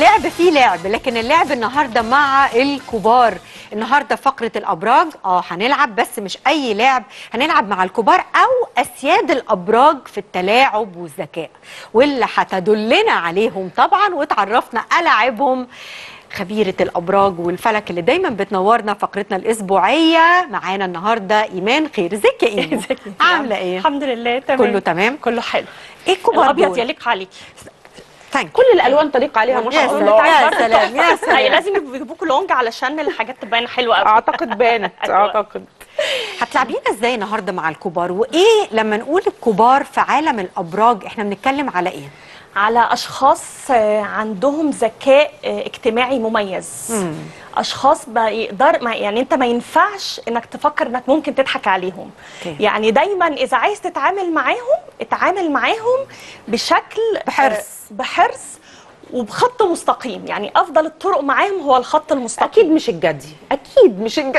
لعب فيه لعب لكن اللعب النهارده مع الكبار النهارده فقره الابراج اه هنلعب بس مش اي لعب هنلعب مع الكبار او اسياد الابراج في التلاعب والذكاء واللي هتدلنا عليهم طبعا وتعرفنا العابهم خبيرة الأبراج والفلك اللي دايما بتنورنا فقرتنا الأسبوعية معانا النهاردة إيمان خير ازيك يا إيمان ازيك انت؟ عاملة إيه؟ الحمد لله تمام كله تمام؟ كله حلو إيه الكبار الابيض دول؟ يليق عليكي ثانك كل الالوان تليق عليها ما يا شاء سلام الله يا سلام يا اي سلام لازم يجيبوكوا لونج علشان الحاجات تبان حلوه قوي اعتقد بانت أيوة. اعتقد هتلعبينا ازاي النهارده مع الكبار وايه لما نقول الكبار في عالم الابراج احنا بنتكلم على ايه على اشخاص آه، عندهم ذكاء آه، اجتماعي مميز اشخاص بيقدر ما يعني انت ما ينفعش انك تفكر انك ممكن تضحك عليهم أوكي. يعني دايما اذا عايز تتعامل معاهم اتعامل معاهم بشكل بحرص. آه، بحرص وبخط مستقيم يعني افضل الطرق معاهم هو الخط المستقيم اكيد مش الجدي اكيد مش الجدي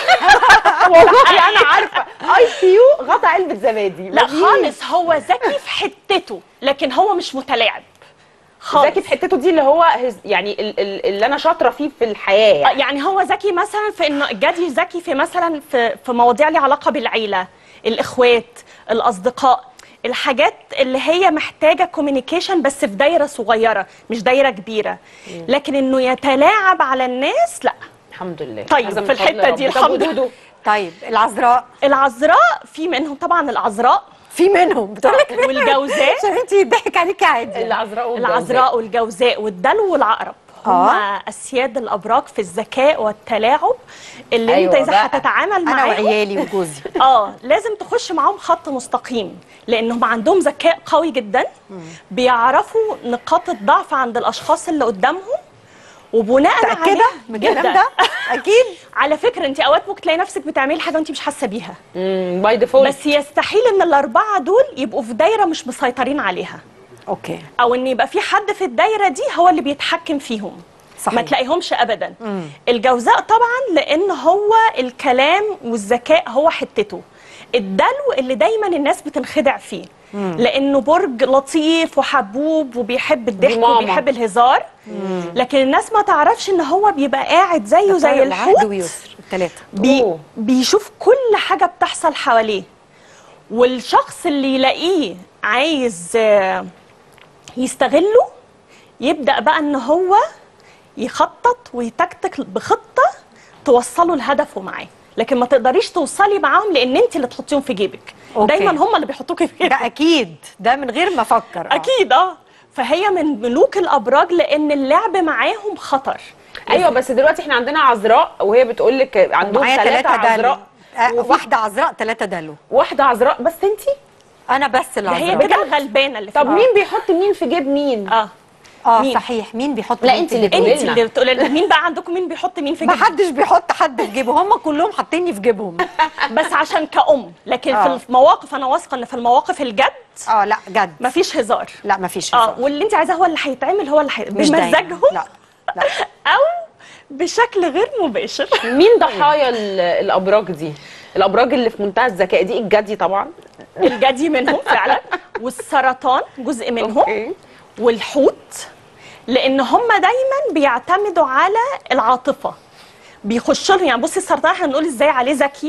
والله انا عارفه اي كيو غطى علبه زبادي لا مفيش. خالص هو ذكي في حتته لكن هو مش متلاعب خالص ذكي في حتته دي اللي هو هز- يعني ال- ال- اللي انا شاطره فيه في الحياه آه، يعني. يعني هو ذكي مثلا في انه الجدي ذكي في مثلا في في مواضيع ليها علاقه بالعيله الاخوات الاصدقاء الحاجات اللي هي محتاجه كوميونيكيشن بس في دايره صغيره مش دايره كبيره لكن انه يتلاعب على الناس لا الحمد لله طيب، هذا من في فضل الحتة ربي. دي طب الحمد ودودو؟ طيب العذراء العذراء في منهم طبعا العذراء في منهم بتقول لك والجوزاء عشان انت يضحك عليكي عادي العذراء والجوزاء. العذراء والجوزاء والدلو والعقرب هم آه. اسياد الابراج في الذكاء والتلاعب اللي أيوة انت اذا بقى. هتتعامل انا معاهم وعيالي وجوزي اه لازم تخش معاهم خط مستقيم لانهم عندهم ذكاء قوي جدا بيعرفوا نقاط الضعف عند الاشخاص اللي قدامهم وبناء متاكده عليه من الكلام جداً. ده اكيد على فكره انت اوقات ممكن تلاقي نفسك بتعملي حاجه وانت مش حاسه بيها امم باي ديفولت بس يستحيل ان الاربعه دول يبقوا في دايره مش مسيطرين عليها اوكي او ان يبقى في حد في الدايره دي هو اللي بيتحكم فيهم صحيح. ما تلاقيهش ابدا الجوزاء طبعا لان هو الكلام والذكاء هو حتته الدلو اللي دايما الناس بتنخدع فيه لانه برج لطيف وحبوب وبيحب الضحك ماما. وبيحب الهزار لكن الناس ما تعرفش ان هو بيبقى قاعد زيه زي العهد الحوت ويسر الثلاثه بي أوه. بيشوف كل حاجة بتحصل حواليه والشخص اللي يلاقيه عايز آه، يستغله يبدأ بقى ان هو يخطط ويتكتك بخطة توصله لهدفه معاه لكن ما تقدريش توصلي معاهم لان انت اللي تحطيهم في جيبك أوكي. دايما هم اللي بيحطوكي في جيبك ده اكيد ده من غير ما افكر آه. اكيد اه فهي من ملوك الابراج لان اللعب معاهم خطر ايوه بس دلوقتي احنا عندنا عذراء وهي بتقول لك عندهم معايا ثلاثه ثلاثه دلو عذراء آه، وفي واحده عذراء ثلاثه دلو واحده عذراء بس انتي انا بس اللي ده هي عذراء كده الغلبانه اللي في طب الأرض. مين بيحط مين في جيب مين اه اه مين؟ صحيح مين بيحط لا، مين انت في اللي جيبه؟ تقولي انت لنا. اللي بتقولي لنا مين بقى عندكم مين بيحط مين في ما جيبه حدش بيحط حد في جيبه هم كلهم حاطيني في جيبهم بس عشان كأم لكن آه. في المواقف انا واثقه ان في المواقف الجد اه لا جد مفيش هزار لا مفيش اه هزار. واللي انت عايزاه هو اللي هيتعمل هو اللي هي... مش دايما. بمزاجهم لا لا او بشكل غير مباشر مين ضحايا ال- الابراج دي الابراج اللي في منتهى الذكاء دي الجدي طبعا الجدي منهم فعلا والسرطان جزء منهم أوكي. والحوت لان هم دايما بيعتمدوا على العاطفه بيخشوا لهم يعني بصي السرطان احنا بنقول ازاي عليه ذكي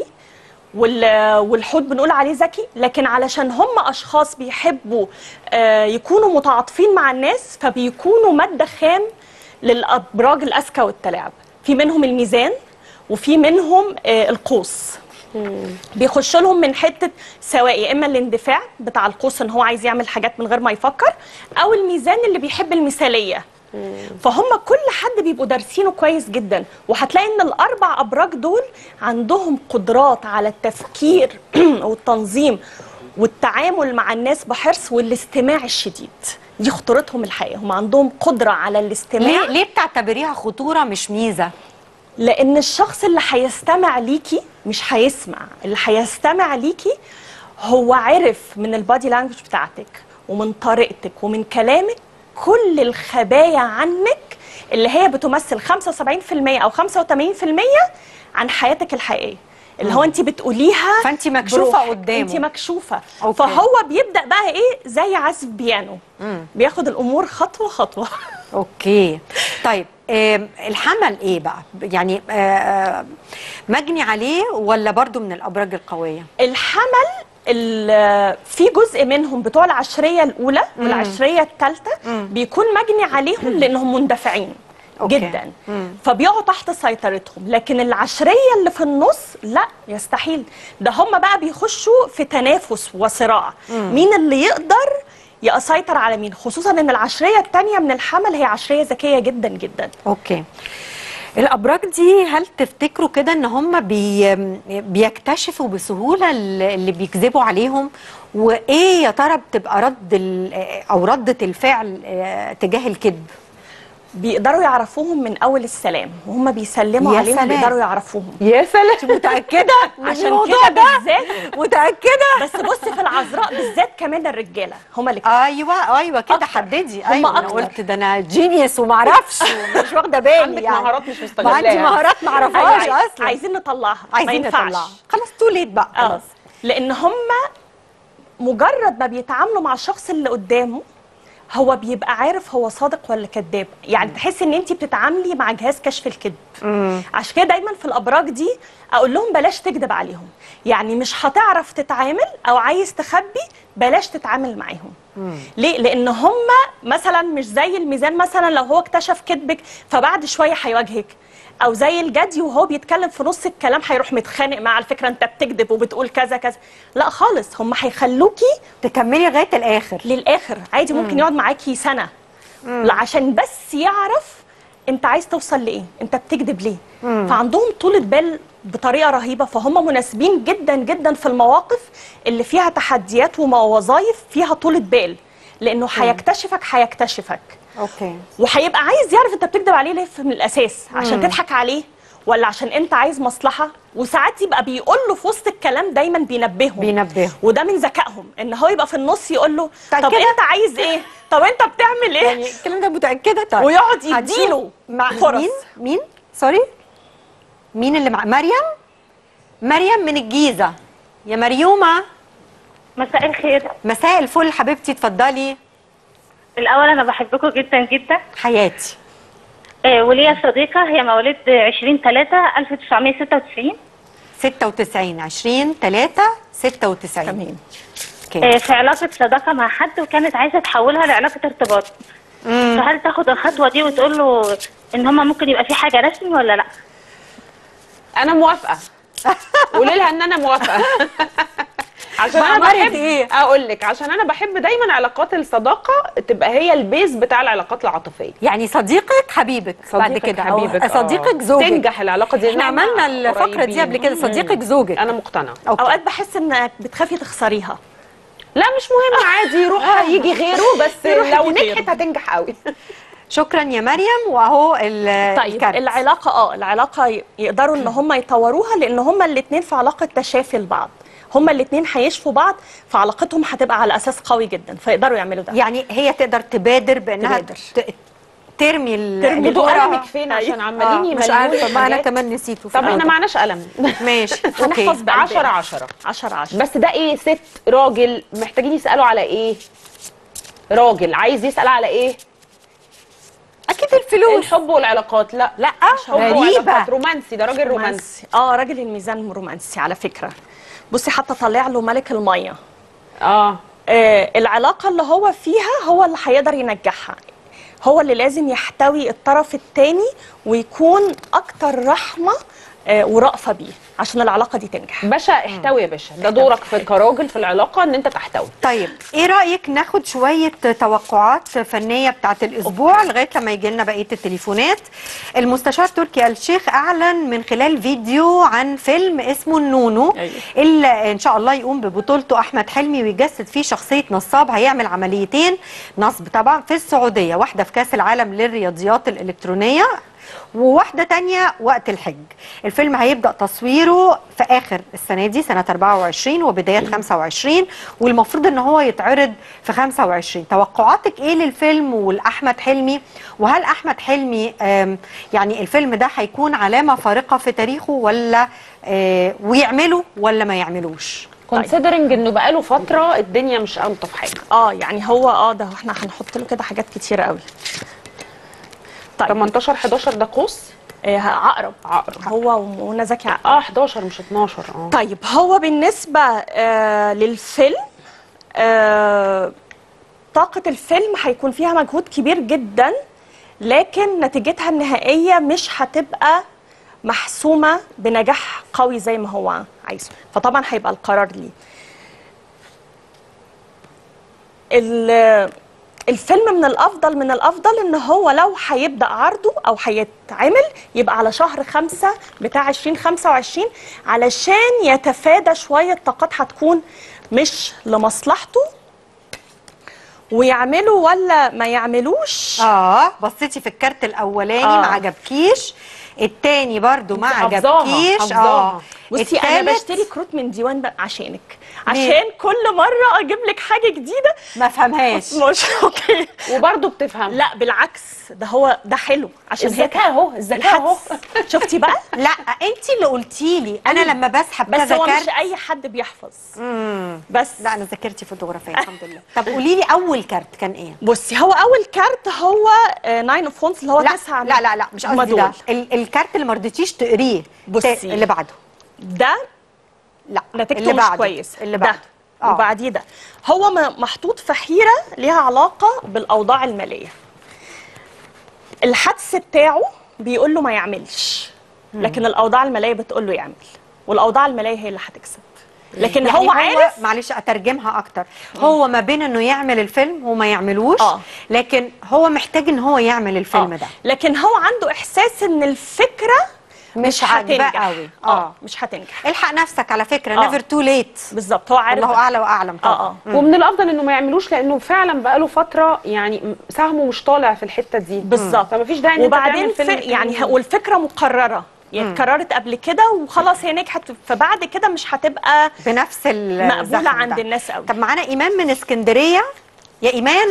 وال- والحوت بنقول عليه ذكي لكن علشان هم اشخاص بيحبوا آه، يكونوا متعاطفين مع الناس فبيكونوا ماده خام للابراج الاذكى والتلاعب في منهم الميزان وفي منهم آه، القوس بيخش لهم من حته سواء يا اما الاندفاع بتاع القوس ان هو عايز يعمل حاجات من غير ما يفكر او الميزان اللي بيحب المثاليه فهم كل حد بيبقوا دارسينه كويس جدا وهتلاقي ان الاربع ابراج دول عندهم قدرات على التفكير والتنظيم والتعامل مع الناس بحرص والاستماع الشديد دي خطورتهم الحقيقه هم عندهم قدره على الاستماع ليه ليه بتعتبريها خطوره مش ميزه لان الشخص اللي هيستمع ليكي مش هيسمع اللي هيستمع ليكي هو عرف من البادي لانجوج بتاعتك ومن طريقتك ومن كلامك كل الخبايا عنك اللي هي بتمثل 75% او 85% عن حياتك الحقيقيه اللي هو انت بتقوليها فأنت مكشوفة بروحك. قدامه. انت مكشوفه أوكي. فهو بيبدا بقى ايه زي عزف بيانو بياخد الامور خطوه خطوه اوكي طيب آم، الحمل ايه بقى يعني آه، آه، مجني عليه ولا برضو من الابراج القويه الحمل ال- في جزء منهم بتوع العشريه الاولى والعشريه الثالثه بيكون مجني عليهم لانهم مندفعين أوكي. جدا فبيقعوا تحت سيطرتهم لكن العشريه اللي في النص لا يستحيل ده هم بقى بيخشوا في تنافس وصراع مين اللي يقدر يسيطر على مين خصوصا ان العشريه الثانيه من الحمل هي عشريه ذكيه جدا جدا اوكي الابراج دي هل تفتكروا كده ان هم بي بيكتشفوا بسهوله اللي بيكذبوا عليهم وايه يا ترى بتبقى رد ال- او رده الفعل آه، تجاه الكذب بيقدروا يعرفوهم من اول السلام وهم بيسلموا يا عليهم سلام. بيقدروا يعرفوهم يا سلام متاكده من عشان الموضوع كده ده بالذات متاكده بس بصي في العذراء بالذات كمان الرجاله هم اللي ايوه ايوه كده أكتر. حددي هم ايوه انا أكتر. قلت ده انا جينيوس وما اعرفش ومش واخده بالي عندك يعني مهارات مش ما عندي مستغلاها مهارات ما أيوة، اعرفهاش عايز- اصلا عايزين نطلعها ما عايزين ينفعش نطلعها خلاص تو ليت بقى اه خلاص لان هم مجرد ما بيتعاملوا مع الشخص اللي قدامه هو بيبقى عارف هو صادق ولا كذاب يعني تحس ان انت بتتعاملي مع جهاز كشف الكذب عشان كده دايما في الابراج دي اقول لهم بلاش تكذب عليهم يعني مش هتعرف تتعامل او عايز تخبي بلاش تتعامل معاهم ليه لان هم مثلا مش زي الميزان مثلا لو هو اكتشف كذبك فبعد شويه هيواجهك او زي الجدي وهو بيتكلم في نص الكلام هيروح متخانق مع على فكره انت بتكذب وبتقول كذا كذا لا خالص هم هيخلوكي تكملي لغايه الاخر للاخر عادي ممكن يقعد معاكي سنه لا عشان بس يعرف انت عايز توصل لايه انت بتكذب ليه فعندهم طولة بال بطريقه رهيبه فهم مناسبين جدا جدا في المواقف اللي فيها تحديات ووظائف فيها طولة بال لانه هيكتشفك هيكتشفك اوكي وهيبقى عايز يعرف انت بتكذب عليه ليه من الاساس عشان تضحك عليه ولا عشان انت عايز مصلحه وساعات يبقى بيقول له في وسط الكلام دايما بينبههم بينبههم. وده من ذكائهم ان هو يبقى في النص يقول له طيب طب كده؟ انت عايز ايه طب انت بتعمل ايه يعني الكلام ده متاكده طيب ويقعد هنشوف يديله مع فرص. مين مين سوري مين اللي مع مريم مريم من الجيزه يا مريومه مساء الخير مساء الفل حبيبتي اتفضلي الأول أنا بحبكم جدا جدا حياتي آه، وليا صديقة هي مواليد 20 3 1996 96 20 3 96 تمام اوكي آه، في علاقة صداقة مع حد وكانت عايزة تحولها لعلاقة ارتباط فهل تاخد الخطوة دي وتقول له إن هما ممكن يبقى في حاجة رسمي ولا لأ؟ انا موافقه قولي لها ان انا موافقه عشان انا معمرة بحب إيه؟ اقول لك عشان انا بحب دايما علاقات الصداقه تبقى هي البيز بتاع العلاقات العاطفيه يعني صديقك حبيبك بعد صديقك كده أو حبيبك صديقك آه. زوجك تنجح العلاقه دي احنا إنما عملنا الفقره دي قبل كده قريبين. صديقك زوجك انا مقتنعه أوكي. اوقات بحس انك بتخافي تخسريها لا مش مهم عادي يروح يجي غيره بس يروح لو يجي نجحت غيره. هتنجح قوي شكرا يا مريم واهو ال- طيب الكارت. العلاقه اه العلاقه ي- يقدروا ان هم يطوروها لان هم الاثنين في علاقه تشافي لبعض هم الاثنين هيشفوا بعض فعلاقتهم هتبقى على اساس قوي جدا فيقدروا يعملوا ده يعني هي تقدر تبادر بانها تبادر. ت- ترمي ال- ترمي خدوا الكرة. قلمك فين عشان آه، عمالين مش يملوني عارفه ما انا الحاجات. كمان نسيته طب احنا معناش قلم ماشي هنحفظ اوكي بقلبنا. 10 10 10 10 بس ده ايه ست راجل محتاجين يسالوا على ايه راجل عايز يسال على ايه اكيد الفلوس الحب والعلاقات لا لا حب غريبه وعلاقات رومانسي ده راجل رومانسي رومانسي اه راجل الميزان رومانسي على فكره بصي حتى طالع له ملك الميه اه آه العلاقه اللي هو فيها هو اللي هيقدر ينجحها هو اللي لازم يحتوي الطرف الثاني ويكون اكتر رحمه آه ورأفه بيه عشان العلاقه دي تنجح باشا احتوي يا باشا ده دورك في كراجل في العلاقه ان انت تحتوي طيب ايه رايك ناخد شويه توقعات فنيه بتاعت الاسبوع لغايه لما يجي لنا بقيه التليفونات المستشار تركي آل الشيخ اعلن من خلال فيديو عن فيلم اسمه النونو أيوة. اللي ان شاء الله يقوم ببطولته احمد حلمي ويجسد فيه شخصيه نصاب هيعمل عمليتين نصب طبعا في السعوديه واحده في كاس العالم للرياضيات الالكترونيه وواحده تانية وقت الحج الفيلم هيبدا تصويره في اخر السنه دي سنه 24 وبدايه 25 والمفروض ان هو يتعرض في 25 توقعاتك ايه للفيلم ولاحمد حلمي وهل احمد حلمي آم، يعني الفيلم ده هيكون علامه فارقه في تاريخه ولا آه، ويعمله ولا ما يعملوش كونسيدرنج انه بقاله فتره الدنيا مش الطف حاجه اه يعني هو اه ده احنا هنحط له كده حاجات كتيره قوي طيب 18 11 ده قوس آه عقرب عقرب. هو ومنى زكي عقرب اه 11 مش 12 اه طيب هو بالنسبة آه للفيلم آه طاقة الفيلم هيكون فيها مجهود كبير جدا لكن نتيجتها النهائية مش هتبقى محسومة بنجاح قوي زي ما هو عايزه فطبعا هيبقى القرار ليه ال- الفيلم من الافضل من الافضل ان هو لو هيبدا عرضه او هيتعمل يبقى على شهر خمسة بتاع 2025 علشان يتفادى شويه طاقات هتكون مش لمصلحته ويعملوا ولا ما يعملوش اه بصيتي في الكارت الاولاني آه. ما عجبكيش التاني برضو ما انت حافظاها، عجبكيش حافظاها. بصي انا التالت بشتري كروت من ديوان بقى عشانك ليه؟ عشان كل مره اجيب لك حاجه جديده ما فهمهاش مش اوكي وبرضه بتفهم لا بالعكس ده هو ده حلو عشان هي الذكاء اهو الذكاء اهو الحدس شفتي بقى لا انت اللي قلتي لي انا لما بسحب بس كذا هو مش كارت اي حد بيحفظ مم. بس لا انا ذاكرتي فوتوغرافيه الحمد لله طب قولي لي اول كارت كان ايه بصي هو اول كارت هو ناين اوف فونز اللي هو لا تسعة لا لا لا مش هما قصدي ده دول. ال- الكارت اللي ما رضيتيش تقريه بصي. تا- اللي بعده ده لا نتيجته اللي مش بعده. كويس اللي ده بعده آه. وبعديه ده هو م- محطوط في حيره ليها علاقه بالاوضاع الماليه الحدس بتاعه بيقول له ما يعملش لكن الاوضاع الماليه بتقول له يعمل والاوضاع الماليه هي اللي هتكسب لكن يعني هو عارف معلش اترجمها اكتر هو ما بين انه يعمل الفيلم وما يعملوش آه. لكن هو محتاج ان هو يعمل الفيلم آه. ده لكن هو عنده احساس ان الفكره مش مش عاجباه هتنجح قوي. اه آه. مش هتنجح الحق نفسك على فكره آه. نيفر تو ليت بالظبط هو عارف الله ده. اعلى واعلم طبعا اه اه ومن الافضل انه ما يعملوش لانه فعلا بقاله فتره يعني م- سهمه مش طالع في الحته دي بالظبط فما فيش داعي ان انت وبعدين تعمل فيلم في يعني تاني. ه- والفكره مقرره يعني اتكررت قبل كده وخلاص هي نجحت فبعد كده مش هتبقى بنفس الزخم مقبوله عند ده. الناس قوي طب معانا ايمان من اسكندريه يا ايمان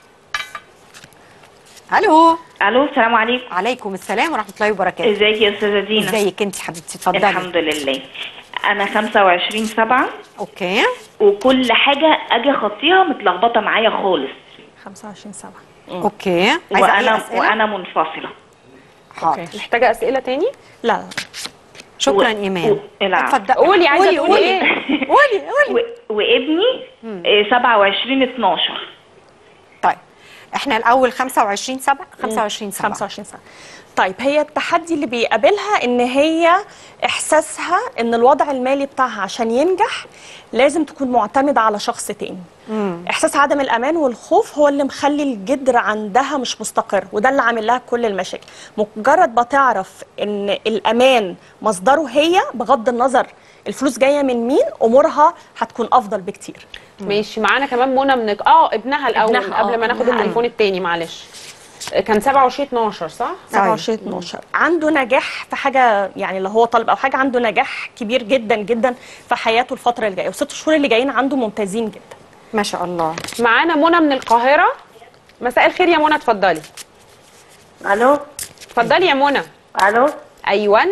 الو الو السلام عليكم عليكم السلام ورحمه الله وبركاته ازيك يا استاذه دينا ازيك انت حبيبتي اتفضلي الحمد لله انا 25 7 اوكي وكل حاجه اجي اخطيها متلخبطه معايا خالص 25 7 اوكي عايزة أي وانا أسئلة؟ وانا منفصله حاضر محتاجه اسئله تاني لا شكرا و- ايمان و- العفو. اتفضلي قولي عايزه قولي تقولي قولي ايه قولي قولي و... وابني آه، 27 12 طيب احنا الاول 25 7 25 7 25 سنه طيب هي التحدي اللي بيقابلها ان هي احساسها ان الوضع المالي بتاعها عشان ينجح لازم تكون معتمده على شخص تاني احساس عدم الامان والخوف هو اللي مخلي الجدر عندها مش مستقر وده اللي عامل لها كل المشاكل مجرد ما تعرف ان الامان مصدره هي بغض النظر الفلوس جايه من مين امورها هتكون افضل بكتير ماشي معانا كمان منى من اه ابنها الاول ابنها، قبل آه، ما ناخد ابنها. التليفون التاني معلش كان 27 12 صح 27 12 عنده نجاح في حاجه يعني اللي هو طالب او حاجه عنده نجاح كبير جدا جدا في حياته الفتره اللي جايه والست شهور اللي جايين عنده ممتازين جدا ما شاء الله معانا منى من القاهره مساء الخير يا منى اتفضلي الو اتفضلي يا منى الو ايوه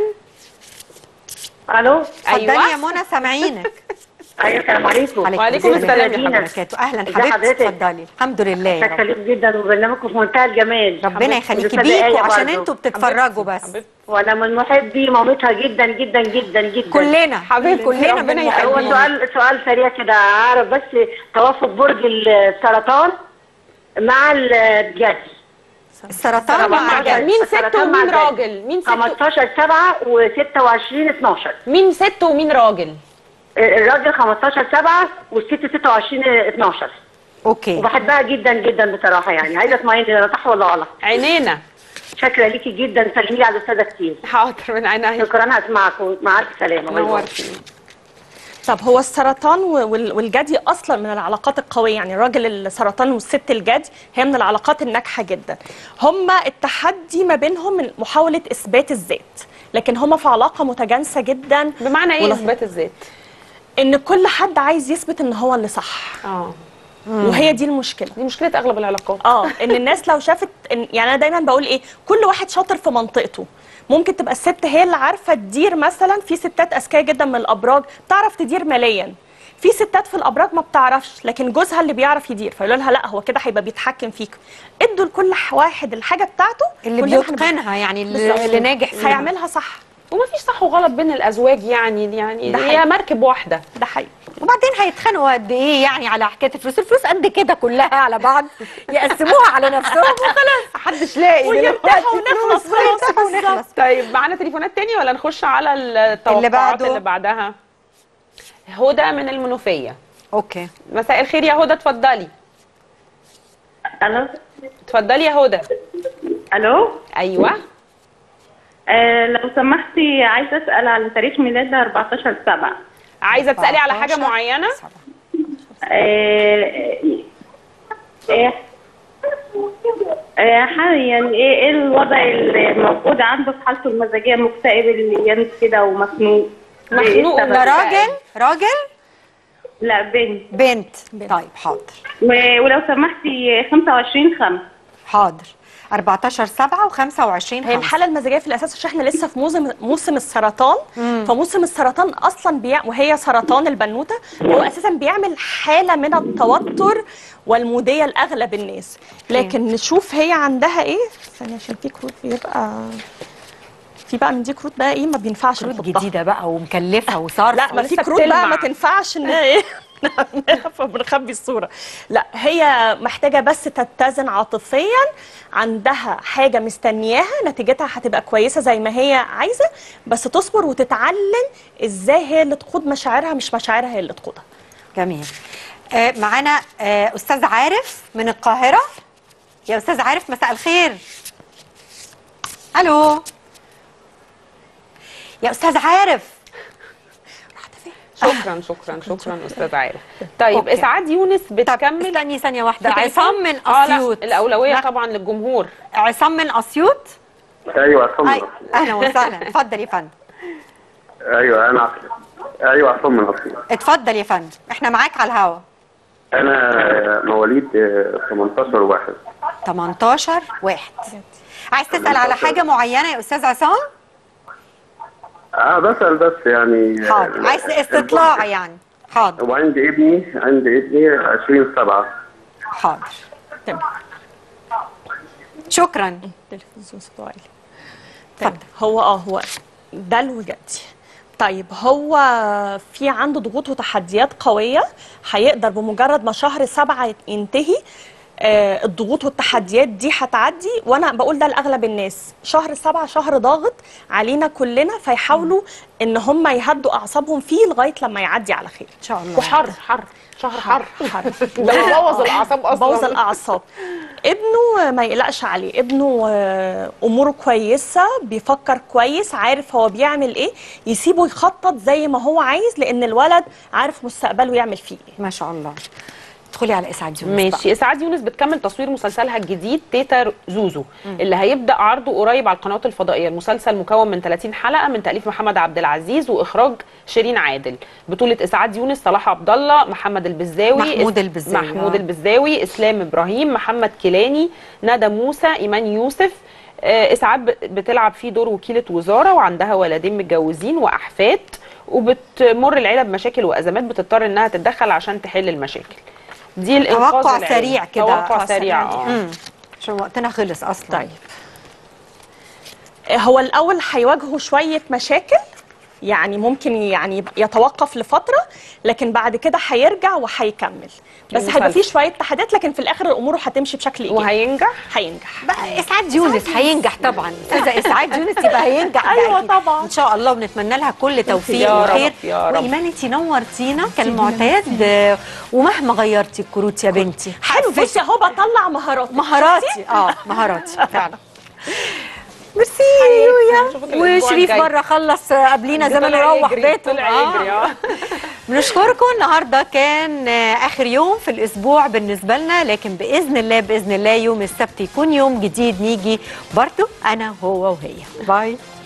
الو اتفضلي أيوة. يا منى سامعينك ايوه السلام عليكم وعليكم السلام يا دينا. وبركاته اهلا ازي حبيبتي حضرتك؟ اتفضلي الحمد لله يا رب شكرا لك جدا وبرنامجكم في منتهى الجمال ربنا يخليكي والأستاذة آية بيكوا عشان برضو. انتوا بتتفرجوا بس وانا من محبي مامتها جدا جدا جدا جدا كلنا حبيبتي، كلنا ربنا ربنا هو يخليكي سؤال سؤال سريع كده اعرف بس توافق برج السرطان مع الجدي السرطان مع مع الجد الجد. مين ست السرطان مع ومين الجد. راجل مين ست 15 7 و26 12 مين ست ومين راجل الراجل 15 7 والست 26 12 اوكي وبحبها جدا جدا بصراحه يعني عايزه اطمئن انا صح ولا غلط عينينا شاكره ليكي جدا سلمي لي على الاستاذه كتير حاضر من عينيا شكرا هسمعكم مع الف سلامه باي باي. نورتي طب هو السرطان و- وال- والجدي اصلا من العلاقات القويه يعني الراجل السرطان والست الجدي هي من العلاقات الناجحه جدا هما التحدي ما بينهم من محاوله اثبات الذات لكن هما في علاقه متجانسه جدا بمعنى ايه ولا- اثبات الذات ان كل حد عايز يثبت ان هو اللي صح اه وهي دي المشكله دي مشكله اغلب العلاقات اه ان الناس لو شافت إن يعني انا دايما بقول ايه كل واحد شاطر في منطقته ممكن تبقى الست هي اللي عارفه تدير مثلا في ستات اذكياء جدا من الابراج بتعرف تدير ماليا في ستات في الابراج ما بتعرفش لكن جوزها اللي بيعرف يدير فيقولوا لها لا هو كده هيبقى بيتحكم فيك ادوا لكل ح- واحد الحاجه بتاعته اللي كلنا هنبقى- بيتقنها يعني اللي, بالظبط. اللي ناجح فيها هيعملها صح ومفيش صح وغلط بين الازواج يعني يعني ده هي حقيقي. مركب واحده ده حقيقي وبعدين هيتخانقوا قد ايه يعني على حكايه الفلوس الفلوس قد كده كلها على بعض يقسموها على نفسهم وخلاص محدش لاقي ويرتاحوا ونخلص خلاص يرتاحوا ونخلص. طيب معانا تليفونات تاني ولا نخش على التوقعات اللي بعده. اللي بعدها هدى من المنوفيه اوكي مساء الخير يا هدى اتفضلي الو اتفضلي يا هدى الو ايوه آه لو سمحتي عايزه اسال على تاريخ ميلاد 14 7 عايزه تسالي على حاجه 14. معينه آه آه آه حاليا ايه ايه الوضع الموجود عنده في حالته المزاجيه مكتئب اليانس كده ومخنوق مخنوق إيه السبب؟ ده راجل راجل لا بنت بنت طيب حاضر و- ولو سمحتي 25 5 حاضر 14 7 و25 هي الحاله المزاجيه في الاساس عشان احنا لسه في موسم موسم السرطان فموسم السرطان اصلا بيع وهي سرطان البنوته هو اساسا بيعمل حاله من التوتر والموديه لاغلب الناس لكن نشوف هي عندها ايه ثانيه عشان في كروت بيبقى في بقى من دي كروت بقى ايه ما بينفعش كروت نحطها. جديده بقى ومكلفه وصارفه لا ما في ولسه كروت بقى بتلمع. ما تنفعش ان ايه نعملها فبنخبي الصوره لا هي محتاجه بس تتزن عاطفيا عندها حاجه مستنياها نتيجتها هتبقى كويسه زي ما هي عايزه بس تصبر وتتعلم ازاي هي اللي تقود مشاعرها مش مشاعرها هي اللي تقودها جميل آه معانا آه استاذ عارف من القاهره يا استاذ عارف مساء الخير الو يا استاذ عارف شكرا شكرا شكرا استاذ عارف طيب أوكي. اسعاد يونس طب بتكمل استني ثانيه واحده في عصام من اه لا اسيوط الاولويه لا. طبعا للجمهور عصام من اسيوط ايوه عصام أي. اهلا وسهلا اتفضل يا فندم ايوه انا ايوه عصام من اسيوط اتفضل يا فندم احنا معاك على الهوا انا مواليد آه، 18 واحد 18 واحد عايز تسال على حاجه معينه يا استاذ عصام اه بسال بس يعني آه، حاضر عايز استطلاع يعني حاضر وعندي ابني عندي ابني 20 7 حاضر تمام شكرا تلفزيون صوته عالي طيب هو اه هو ده الوجدي طيب هو في عنده ضغوط وتحديات قوية هيقدر بمجرد ما شهر سبعة ينتهي آه الضغوط والتحديات دي هتعدي وانا بقول ده لاغلب الناس شهر سبعة شهر ضاغط علينا كلنا فيحاولوا ان هم يهدوا اعصابهم فيه لغايه لما يعدي على خير ان شاء الله وحر حر شهر حر حر ده بوظ الاعصاب اصلا بوظ الاعصاب ابنه ما يقلقش عليه ابنه آه، اموره كويسه بيفكر كويس عارف هو بيعمل ايه يسيبه يخطط زي ما هو عايز لان الولد عارف مستقبله يعمل فيه ايه ما شاء الله ادخلي على اسعاد يونس ماشي اسعاد يونس بتكمل تصوير مسلسلها الجديد تيتا زوزو اللي هيبدا عرضه قريب على القنوات الفضائيه المسلسل مكون من 30 حلقه من تاليف محمد عبد العزيز واخراج شيرين عادل بطوله اسعاد يونس صلاح عبد الله محمد البزاوي محمود إس- البزاوي، محمود آه. البزاوي اسلام ابراهيم محمد كيلاني ندى موسى ايمان يوسف آه، اسعاد ب- بتلعب فيه دور وكيله وزاره وعندها ولدين متجوزين واحفاد وبتمر العيله بمشاكل وازمات بتضطر انها تتدخل عشان تحل المشاكل دي الانقاذ توقع العلمي. سريع كده. توقع توقع سريع سريع. اه امم عشان وقتنا خلص اصلا طيب هو الاول هيواجهوا شويه مشاكل يعني ممكن يعني يتوقف لفتره لكن بعد كده هيرجع وهيكمل بس هيبقى المسلسل. فيه شويه تحديات لكن في الاخر اموره هتمشي بشكل ايجابي وهينجح هينجح بقى اسعاد يونس هينجح طبعا استاذه اسعاد يونس يبقى هينجح ده أيوة أكيد. طبعا. ان شاء الله ونتمنى لها كل توفيق يا رب، وخير يا رب. وايمان انت نورتينا كالمعتاد آه، ومهما غيرتي الكروت يا بنتي حلو بصي اهو بطلع مهارات مهاراتي اه مهاراتي فعلا ميرسي نشوفك يويا الأسبوع وشريف الجاي. بره خلص آه، قبلينا زمان طلع يروح يجري، بيته طلع آه. يجري اه بنشكركم النهارده كان آه، اخر يوم في الاسبوع بالنسبه لنا لكن باذن الله باذن الله يوم السبت يكون يوم جديد نيجي برضو انا هو وهي باي